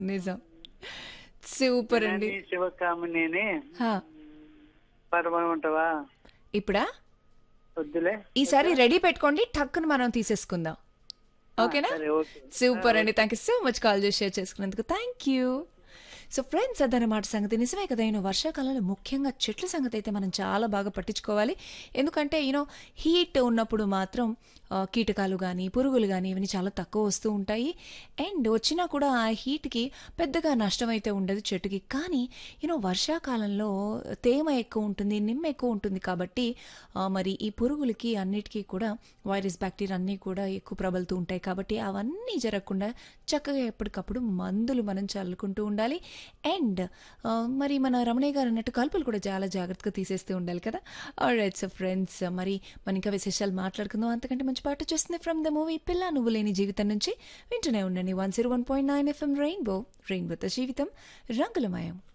నిజం సూపర్ అండి జనని శివకామిని హా, పడమంటావా ఇప్పుడా వద్దులే ఈసారి రెడీ పెట్టుకోండి టక్కున మనం తీసేసుకుందాం ఓకేనా సరే ఓకే సూపర్ అండి thank you so much call చేసి షేర్ చేసుకున్నందుకు థ్యాంక్ యూ సో ఫ్రెండ్స్ అదనమాట సంగతి నిజమే కదా యూనో వర్షాకాలంలో ముఖ్యంగా చెట్ల సంగతి అయితే మనం చాలా బాగా పట్టించుకోవాలి ఎందుకంటే యూనో హీట్ ఉన్నప్పుడు మాత్రం ఆ, కీటకాలు కానీ పురుగులు కానీ ఇవన్నీ చాలా తక్కువ వస్తూ ఉంటాయి అండ్ వచ్చినా కూడా ఆ హీట్కి పెద్దగా నష్టం అయితే ఉండదు చెట్టుకి కానీ యూనో వర్షాకాలంలో తేమ ఎక్కువ ఉంటుంది నిమ్మ ఎక్కువ ఉంటుంది కాబట్టి ఆ, మరి ఈ పురుగులకి అన్నిటికీ కూడా వైరస్ బ్యాక్టీరియా అన్నీ కూడా ఎక్కువ ప్రబలుతూ ఉంటాయి కాబట్టి అవన్నీ జరగకుండా చక్కగా ఎప్పటికప్పుడు మందులు మనం చల్లుకుంటూ ఉండాలి అండ్ మరి మన రమణయ్య గారు అన్నట్టు కలుపులు కూడా చాలా జాగ్రత్తగా తీసేస్తూ ఉండాలి కదా రైట్ సో ఫ్రెండ్స్ మరి మన ఇంకా విశేషాలు మాట్లాడుకుందాం అంతకంటే మంచి పాట చేస్తుంది ఫ్రమ్ ద మూవీ పిల్ల నువ్వు లేని జీవితం నుంచి వింటూనే ఉండండి one zero one point nine FM rainbow రెయిన్బోతో జీవితం రంగులమయం